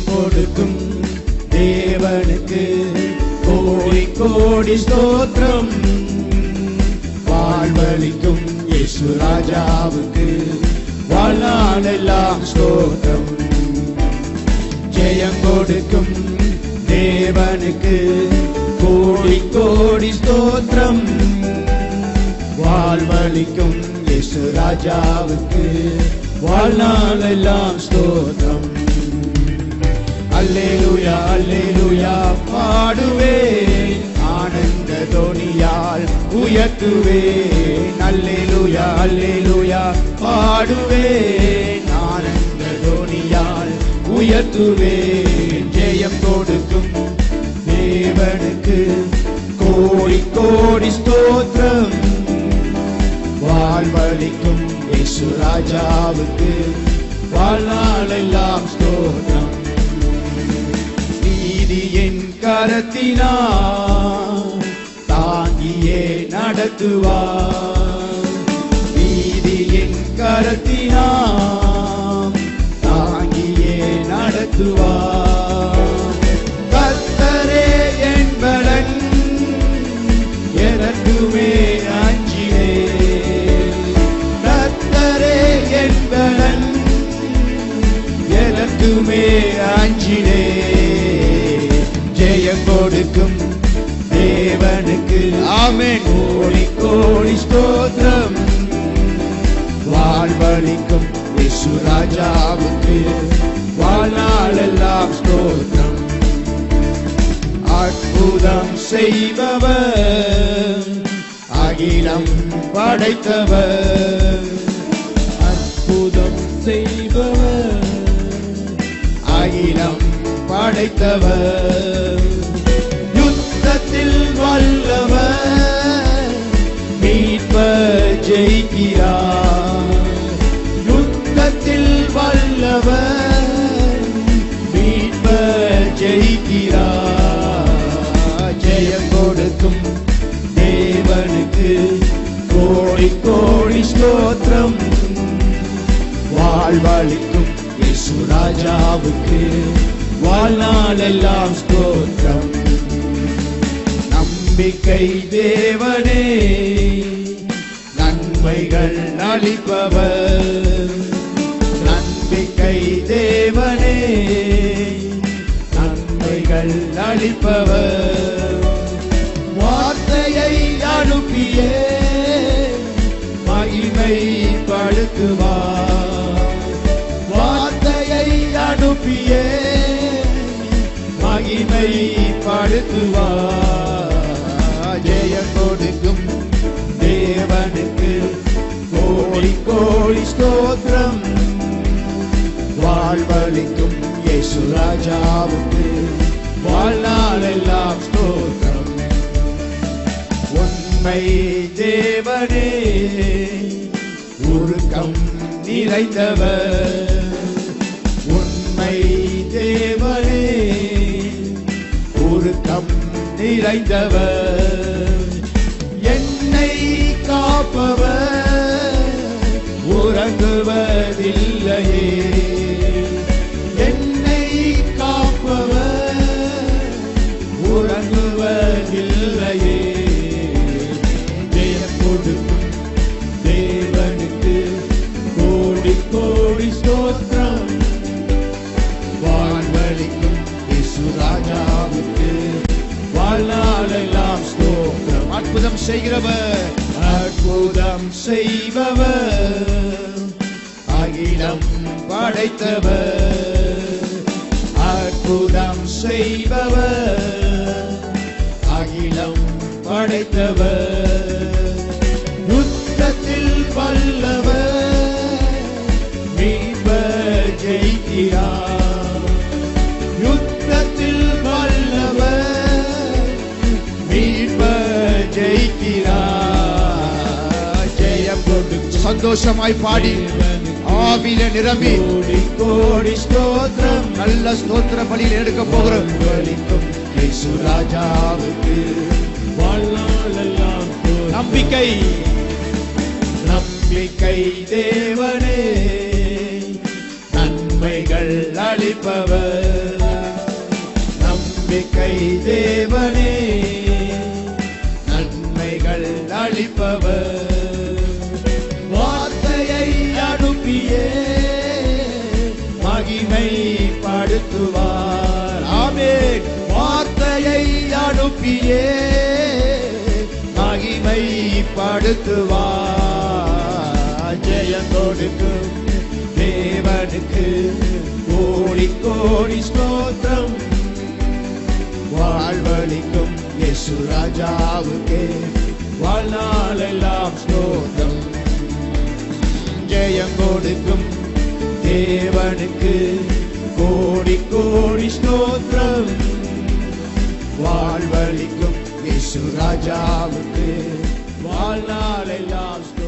கொடுக்கும் தேவனுக்கு கோடி கோடி ஸ்தோத்திரம் வாழ்வழிக்கும் இயேசு ராஜாவுக்கு வாழ்நாளெல்லாம் ஸ்தோத்திரம் ஜெயம் கொடுக்கும் தேவனுக்கு கோடி கோடி ஸ்தோத்திரம் வாழ்வழிக்கும் இயேசு ராஜாவுக்கு வாழ்நாளெல்லாம் ஸ்தோத்திரம் அல்லேலூயா அல்லேலூயா பாடுவேன் ஆனந்த தோனியால் உயர்த்துவேன் அல்லேலூயா அல்லேலூயா பாடுவேன் ஆனந்த தோனியால் உயர்த்துவேன் ஜெயம் கொடுக்கும் தேவனுக்கு கோடி கோடி ஸ்தோத்திரம் வாழ்வழிக்கும் இயேசு ராஜாவுக்கு வாழ்நாளெல்லாம் ஸ்தோத்திரம் நீதியின் கரத்தினார் தாங்கியே நடத்துவார் நீதியின் கரத்தினார் தாங்கியே நடத்துவார் கர்த்தரே என்பலன் எனக்குமே அஞ்சினே கர்த்தரே என்பலன் எனக்குமே அஞ்சினே ஜெயம் கொடுக்கும் தேவனுக்கு ஆமென் கோடி கோடி ஸ்தோத்திரம் வாழ்வழிக்கும் இயேசு ராஜாவுக்கு வாழ்நாளெல்லாம் ஸ்தோத்திரம் அற்புதம் செய்பவர் அகிலம் படைத்தவர் அற்புதம் செய்பவர் அகிலம் படைத்தவர் யுத்தத்தில் வல்லவர் மீட்பர் ஜெயிக்கிறார் யுத்தத்தில் வல்லவர் மீட்பர் ஜெயிக்கிறார் ஜெயம் கொடுக்கும் தேவனுக்கு கோடி கோடி ஸ்தோத்திரம் வாழ்வழிக்கும் இயேசு ராஜாவுக்கு வாழ்நாளெல்லாம் ஸ்தோத்திரம் நம்பிக்கை தேவனே நன்மைகள் அளிப்பவர் நம்பிக்கை தேவனே நன்மைகள் அளிப்பவர் வார்த்தையை அனுப்பியே மகிமை படுத்துவார் வார்த்தையை அனுப்பியே மகிமை படுத்துவார் ஜெயம் கொடுக்கும் தேவனுக்கு கோடி கோடி ஸ்தோத்திரம் வாழ்வழிக்கும் இயேசு ராஜாவுக்கு வாழ்நாளெல்லாம் ஸ்தோத்திரம் உண்மை தேவனே உருக்கம் நிறைந்தவர் உண்மை தேவனே உருக்கம் நிறைந்தவர் என்னை காப்பவர் உறங்குவதில்லையே என்னை காப்பவர் உறங்குவதில்லையே ஜெயம் கொடுக்கும் தேவனுக்கு கோடி கோடி ஸ்தோத்திரம் வாழ்வழிக்கும் இயேசு ராஜாவுக்கு வாழ்நாளெல்லாம் ஸ்தோத்திரம் அற்புதம் செய்கிறவர் அற்புதம் செய்பவர் அகிலம் படைத்தவர் அற்புதம் செய்பவர் அகிலம் படைத்தவர் யுத்தத்தில் வல்லவர் மீட்பர் ஜெயிக்கிறார் யுத்தத்தில் வல்லவர் மீட்பர் ஜெயிக்கிறார் ஜெயம் கொண்டு சந்தோஷமாய் பாடி ஆவில நிரம்பி கோடி கோடி ஸ்தோத்திரம் நல்ல ஸ்தோத்திர பலியில் எடுக்க போகிறோம் வலிக்கும் இயேசு ராஜாவுக்கு வாழ்நாளெல்லாம் நம்பிக்கை நம்பிக்கை தேவனே நன்மைகள் அளிப்பவர் நம்பிக்கை தேவனே நன்மைகள் அளிப்பவர் வார்த்தையை அனுப்பியே மகிமை படுத்துவார் ஆமென் வார்த்தையை அனுப்பியே மகிமை படுத்துவார் ஜெயம் கொடுக்கும் தேவனுக்கு கோடி கோடி ஸ்தோத்திரம் வாழ்வழிக்கும் இயேசு ராஜாவுக்கே வாழ்நாளெல்லாம் ஸ்தோத்திரம் ஜெயம் கொடுக்கும் தேவனுக்கு கோடி கோடி ஸ்தோத்திரம் வாழ்வழிக்கும் இயேசு ராஜாவுக்கு வாழ்நாளெல்லாம்